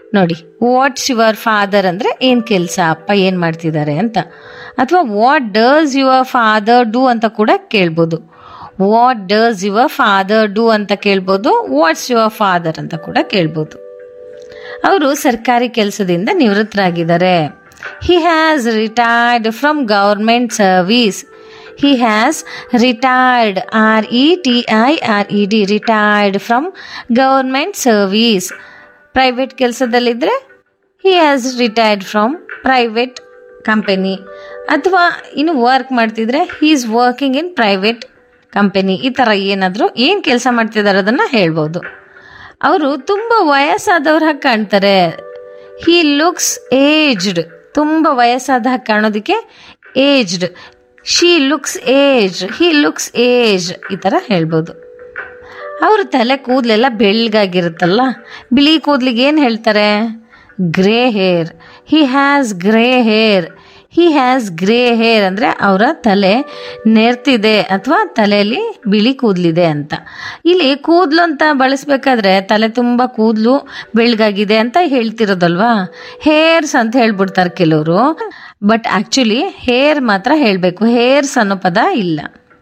ನೋಡಿ what's your father ಅಂದರೆ ಏನು ಕೆಲಸ ಅಪ್ಪ ಏನು ಮಾಡ್ತಿದ್ದಾರೆ ಅಂತ ಅಥವಾ what does your father do ಅಂತ ಕೂಡ ಕೇಳ್ಬೋದು what does your father do ಅಂತ ಕೇಳ್ಬೋದು ವಾಟ್ಸ್ ಯುವರ್ ಫಾದರ್ ಅಂತ ಕೂಡ ಕೇಳ್ಬೋದು ಅವರು ಸರ್ಕಾರಿ ಕೆಲಸದಿಂದ ನಿವೃತ್ತರಾಗಿದ್ದಾರೆ he has retired from government service he has retired R E T I R E D retired from government service private ಕೆಲಸದಲ್ಲಿದ್ದರೆ he has retired from private company ಅಥವಾ ಇನ್ನು ವರ್ಕ್ ಮಾಡ್ತಿದ್ರೆ he is working in private company ಈ ಥರ ಏನಾದರೂ ಏನು ಕೆಲಸ ಮಾಡ್ತಿದ್ದಾರೆ ಅದನ್ನು ಹೇಳ್ಬೋದು ಅವರು ತುಂಬ ವಯಸ್ಸಾದವ್ರ ಹಾಗೆ ಕಾಣ್ತಾರೆ ಹಿ ಲುಕ್ಸ್ ಏಜ್ಡ್ ತುಂಬ ವಯಸ್ಸಾದ ಹಾಗೆ ಕಾಣೋದಕ್ಕೆ aged she looks age he looks age ಈ ಥರ ಹೇಳ್ಬೋದು ಅವ್ರ ತಲೆ ಕೂದಲೆಲ್ಲ ಬೆಳ್ಳಗಾಗಿರುತ್ತಲ್ಲ ಬಿಳಿ ಕೂದಲಿಗೆ ಏನು ಹೇಳ್ತಾರೆ grey hair he has grey hair he has grey hair ಅಂದರೆ ಅವರ ತಲೆ ನೆರ್ತಿದೆ ಅಥವಾ ತಲೆಯಲ್ಲಿ ಬಿಳಿ ಕೂದಲಿದೆ ಅಂತ ಇಲ್ಲಿ ಕೂದಲು ಅಂತ ಬಳಸ್ಬೇಕಾದ್ರೆ ತಲೆ ತುಂಬ ಕೂದಲು ಬೆಳ್ಳಗಾಗಿದೆ ಅಂತ ಹೇಳ್ತಿರೋದಲ್ವಾ ಹೇರ್ಸ್ ಅಂತ ಹೇಳ್ಬಿಡ್ತಾರೆ ಕೆಲವರು ಬಟ್ ಆ್ಯಕ್ಚುಲಿ ಹೇರ್ ಮಾತ್ರ ಹೇಳಬೇಕು ಹೇರ್ಸ್ ಅನ್ನೋ ಪದ ಇಲ್ಲ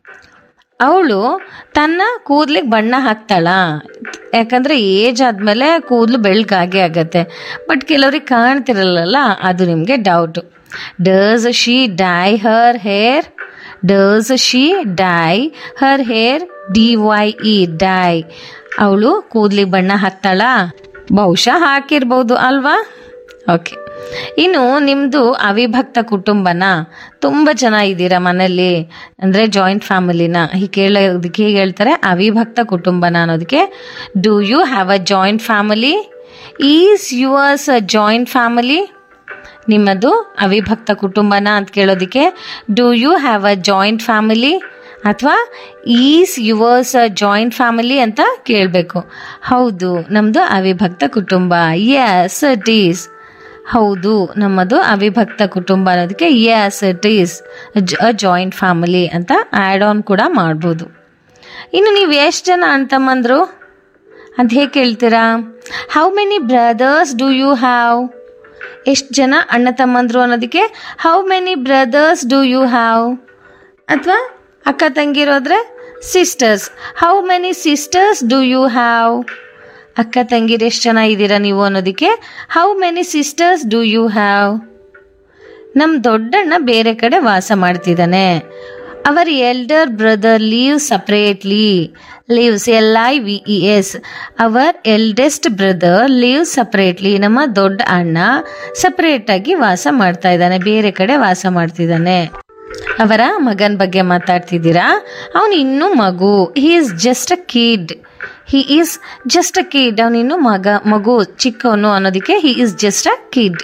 ಅವಳು ತನ್ನ ಕೂದಲಿಗೆ ಬಣ್ಣ ಹಾಕ್ತಾಳ ಯಾಕಂದರೆ ಏಜ್ ಆದಮೇಲೆ ಕೂದಲು ಬೆಳ್ಳಗಾಗೆ ಆಗತ್ತೆ ಬಟ್ ಕೆಲವ್ರಿಗೆ ಕಾಣ್ತಿರಲ್ಲ ಅದು ನಿಮಗೆ doubt does she dye her hair does she dye her hair D Y E dye ಅವಳು ಕೂದಲಿಗೆ ಬಣ್ಣ ಹಾಕ್ತಾಳಾ ಬಹುಶಃ ಹಾಕಿರ್ಬೋದು ಅಲ್ವಾ ಓಕೆ ಇನ್ನು ನಿಮ್ಮದು ಅವಿಭಕ್ತ ಕುಟುಂಬನ ತುಂಬ ಜನ ಇದ್ದೀರಾ ಮನೇಲಿ ಅಂದರೆ ಜಾಯಿಂಟ್ ಫ್ಯಾಮಿಲಿನ ಹೀಗೆ ಕೇಳೋದಕ್ಕೆ ಹೇಗೆ ಹೇಳ್ತಾರೆ ಅವಿಭಕ್ತ ಕುಟುಂಬನ ಅನ್ನೋದಕ್ಕೆ do you have a joint family is yours a joint family ನಿಮ್ಮದು ಅವಿಭಕ್ತ ಕುಟುಂಬನ ಅಂತ ಕೇಳೋದಕ್ಕೆ do you have a joint family ಅಥವಾ is yours a joint family ಅಂತ ಕೇಳಬೇಕು ಹೌದು ನಮ್ಮದು ಅವಿಭಕ್ತ ಕುಟುಂಬ ಎಸ್ ಇಟ್ ಈಸ್ ಹೌದು ನಮ್ಮದು ಅವಿಭಕ್ತ ಕುಟುಂಬ ಅನ್ನೋದಕ್ಕೆ yes it is a joint family ಅಂತ ಆ್ಯಡ್ ಆನ್ ಕೂಡ ಮಾಡ್ಬೋದು ಇನ್ನು ನೀವು ಎಷ್ಟು ಜನ ಅಣ್ಣ ತಮ್ಮಂದ್ರು ಅಂತ ಹೇಗೆ ಕೇಳ್ತೀರಾ how many brothers do you have ಎಷ್ಟು ಜನ ಅಣ್ಣ ತಮ್ಮಂದ್ರು ಅನ್ನೋದಕ್ಕೆ how many brothers do you have ಅಥವಾ ಅಕ್ಕ ತಂಗಿರೋದ್ರೆ sisters how many sisters do you have ಅಕ್ಕ ತಂಗಿರು ಎಷ್ಟು ಜನ ಇದ್ದೀರಾ ನೀವು ಅನ್ನೋದಕ್ಕೆ how many sisters do you have ನಮ್ಮ ದೊಡ್ಡಣ್ಣ ಬೇರೆ ಕಡೆ ವಾಸ ಮಾಡ್ತಿದ್ದಾನೆ our elder brother live separately lives L I V E S our eldest brother live separately ನಮ್ಮ ದೊಡ್ಡ ಅಣ್ಣ ಸಪ್ರೇಟಾಗಿ ವಾಸ ಮಾಡ್ತಾ ಇದ್ದಾನೆ ಬೇರೆ ಕಡೆ ವಾಸ ಮಾಡ್ತಿದ್ದಾನೆ ಅವರ ಮಗನ ಬಗ್ಗೆ ಮಾತಾಡ್ತಿದ್ದೀರಾ ಅವನು ಇನ್ನೂ ಮಗು he is just a kid he is just a kid ಅವನಿನ್ನು ಮಗ ಮಗು ಚಿಕ್ಕವನು ಅನ್ನೋದಕ್ಕೆ he is just a kid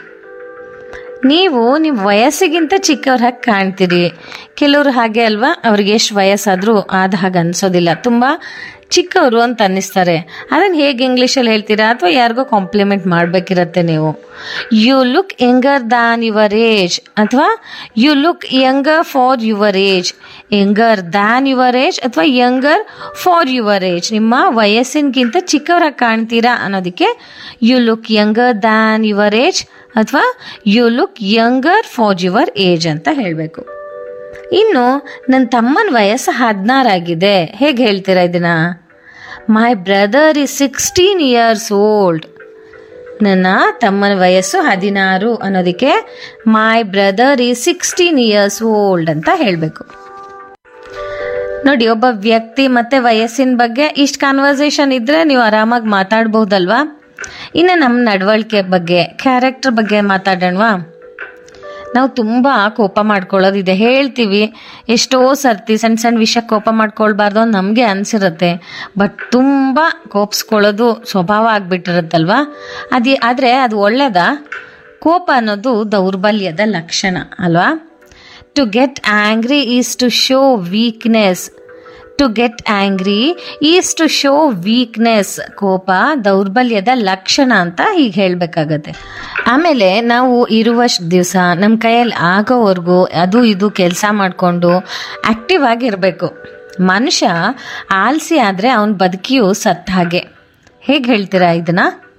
ನೀವು ನಿಮ್ಮ ವಯಸ್ಸಿಗಿಂತ ಚಿಕ್ಕವ್ರ ಹಾಗೆ ಕಾಣ್ತೀರಿ ಕೆಲವರು ಹಾಗೆ ಅಲ್ವಾ ಅವ್ರಿಗೆ ಎಷ್ಟು ವಯಸ್ಸಾದರೂ ಆದ ಹಾಗೆ ಅನ್ಸೋದಿಲ್ಲ ತುಂಬ ಚಿಕ್ಕವರು ಅಂತ ಅನ್ನಿಸ್ತಾರೆ ಅದನ್ನು ಹೇಗೆ ಇಂಗ್ಲೀಷಲ್ಲಿ ಹೇಳ್ತೀರಾ ಅಥವಾ ಯಾರಿಗೋ ಕಾಂಪ್ಲಿಮೆಂಟ್ ಮಾಡಬೇಕಿರತ್ತೆ ನೀವು you look younger than your age ಅಥವಾ you look younger for your age younger than your age ಅಥವಾ ಯಂಗರ್ ಫಾರ್ ಯುವರ್ ಏಜ್ ನಿಮ್ಮ ವಯಸ್ಸಿನಗಿಂತ ಚಿಕ್ಕವರಾಗಿ ಕಾಣ್ತೀರಾ ಅನ್ನೋದಕ್ಕೆ you look younger than your age ಅಥವಾ you look younger for your age ಅಂತ ಹೇಳಬೇಕು ಇನ್ನು ನನ್ನ ತಮ್ಮನ ವಯಸ್ಸು ಹದಿನಾರಾಗಿದೆ ಹೇಗೆ ಹೇಳ್ತೀರಾ ಇದನ್ನ my brother is sixteen years old ನನ್ನ ತಮ್ಮನ ವಯಸ್ಸು ಹದಿನಾರು ಅನ್ನೋದಕ್ಕೆ my brother is sixteen years old ಅಂತ ಹೇಳಬೇಕು ನೋಡಿ ಒಬ್ಬ ವ್ಯಕ್ತಿ ಮತ್ತೆ ವಯಸ್ಸಿನ ಬಗ್ಗೆ ಇಷ್ಟು ಕಾನ್ವರ್ಸೇಷನ್ ಇದ್ರೆ ನೀವು ಆರಾಮಾಗಿ ಮಾತಾಡ್ಬಹುದಲ್ವಾ ಇನ್ನು ನಮ್ಮ ನಡವಳಿಕೆ ಬಗ್ಗೆ ಕ್ಯಾರೆಕ್ಟರ್ ಬಗ್ಗೆ ಮಾತಾಡೋಣವಾ ನಾವು ತುಂಬ ಕೋಪ ಮಾಡ್ಕೊಳ್ಳೋದಿದೆ ಹೇಳ್ತೀವಿ ಎಷ್ಟೋ ಸರ್ತಿ ಸಣ್ಣ ಸಣ್ಣ ವಿಷಯ ಕೋಪ ಮಾಡ್ಕೊಳ್ಬಾರ್ದು ಅಂತ ನಮಗೆ ಅನಿಸಿರುತ್ತೆ ಬಟ್ ತುಂಬ ಕೋಪಿಸ್ಕೊಳ್ಳೋದು ಸ್ವಭಾವ ಆಗಿಬಿಟ್ಟಿರುತ್ತಲ್ವಾ ಅದೇ ಆದರೆ ಅದು ಒಳ್ಳೇದಾ ಕೋಪ ಅನ್ನೋದು ದೌರ್ಬಲ್ಯದ ಲಕ್ಷಣ ಅಲ್ವಾ to get angry is to show weakness to get angry is to show weakness ಕೋಪ ದೌರ್ಬಲ್ಯದ ಲಕ್ಷಣ ಅಂತ ಹೀಗೆ ಹೇಳಬೇಕಾಗತ್ತೆ ಆಮೇಲೆ ನಾವು ಇರುವಷ್ಟು ದಿವಸ ನಮ್ಮ ಕೈಯಲ್ಲಿ ಆಗೋವರೆಗೂ ಅದು ಇದು ಕೆಲಸ ಮಾಡಿಕೊಂಡು ಆ್ಯಕ್ಟಿವ್ ಆಗಿರಬೇಕು ಮನುಷ್ಯ ಆಲ್ಸಿ ಆದರೆ ಅವನ ಬದುಕಿಯು ಸತ್ತ ಹಾಗೆ ಹೇಗೆ ಹೇಳ್ತೀರಾ ಇದನ್ನ